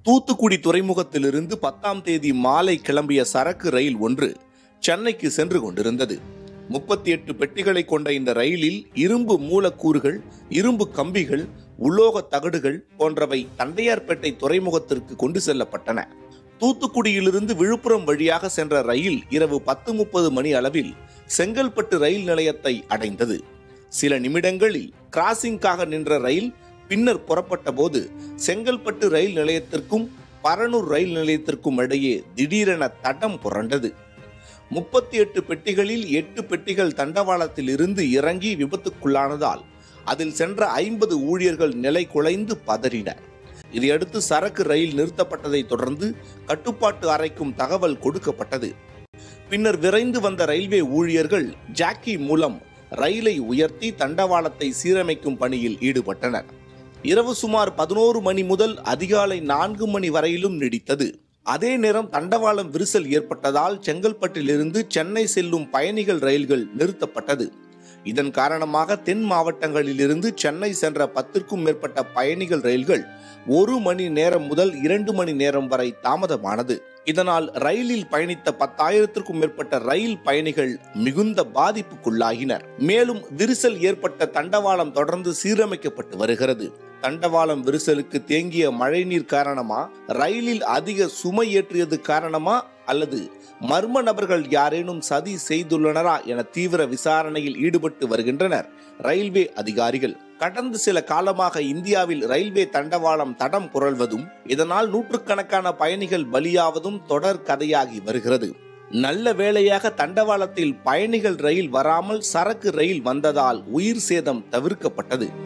தூத்துக்குடி துறைமுகத்திலிருந்து பத்தாம் தேதி மாலை கிளம்பிய சரக்கு ரயில் ஒன்று சென்னைக்கு சென்று கொண்டிருந்தது முப்பத்தி எட்டு பெட்டிகளை கொண்ட இந்த ரயிலில் இரும்பு மூலக்கூறுகள் இரும்பு கம்பிகள் உலோக தகடுகள் போன்றவை தண்டையார்பேட்டை துறைமுகத்திற்கு கொண்டு செல்லப்பட்டன தூத்துக்குடியிலிருந்து விழுப்புரம் வழியாக சென்ற ரயில் இரவு பத்து முப்பது மணி அளவில் செங்கல்பட்டு ரயில் நிலையத்தை அடைந்தது சில நிமிடங்களில் கிராசிங்காக நின்ற ரயில் பின்னர் புறப்பட்ட போது செங்கல்பட்டு ரயில் நிலையத்திற்கும் பரனூர் ரயில் நிலையத்திற்கும் இடையே திடீரென தடம் புரண்டது முப்பத்தி எட்டு பெட்டிகளில் எட்டு பெட்டிகள் தண்டவாளத்தில் இருந்து இறங்கி விபத்துக்குள்ளானதால் அதில் சென்ற ஐம்பது ஊழியர்கள் நிலை குலைந்து பதறினர் இதையடுத்து சரக்கு ரயில் நிறுத்தப்பட்டதை தொடர்ந்து கட்டுப்பாட்டு அறைக்கும் தகவல் கொடுக்கப்பட்டது பின்னர் விரைந்து வந்த ரயில்வே ஊழியர்கள் ஜாக்கி மூலம் ரயிலை உயர்த்தி தண்டவாளத்தை சீரமைக்கும் பணியில் ஈடுபட்டனர் இரவு சுமார் பதினோரு மணி முதல் அதிகாலை நான்கு மணி வரையிலும் நீடித்தது அதே நேரம் தண்டவாளம் விரிசல் ஏற்பட்டதால் செங்கல்பட்டிலிருந்து சென்னை செல்லும் பயணிகள் ரயில்கள் நிறுத்தப்பட்டது இதன் காரணமாக தென் மாவட்டங்களிலிருந்து சென்னை சென்ற பத்திற்கும் மேற்பட்ட பயணிகள் ரயில்கள் ஒரு மணி நேரம் முதல் இரண்டு மணி நேரம் வரை தாமதமானது இதனால் ரயிலில் பயணித்த பத்தாயிரத்திற்கும் மேற்பட்ட ரயில் பயணிகள் மிகுந்த பாதிப்புக்குள்ளாகினர் மேலும் விரிசல் ஏற்பட்ட தண்டவாளம் தொடர்ந்து சீரமைக்கப்பட்டு வருகிறது தண்டவாளம் விரிசலுக்கு தேங்கிய மழைநீர் காரணமா ரயிலில் அதிக சுமை ஏற்றியது காரணமா அல்லது மர்ம நபர்கள் யாரேனும் சதி செய்துள்ளனரா என தீவிர விசாரணையில் ஈடுபட்டு வருகின்றனர் ரயில்வே அதிகாரிகள் கடந்த சில காலமாக இந்தியாவில் ரயில்வே தண்டவாளம் தடம் புரள்வதும் இதனால் நூற்றுக்கணக்கான பயணிகள் பலியாவதும் தொடர் கதையாகி வருகிறது நல்ல வேளையாக தண்டவாளத்தில் பயணிகள் ரயில் வராமல் சரக்கு ரயில் வந்ததால் உயிர் சேதம் தவிர்க்கப்பட்டது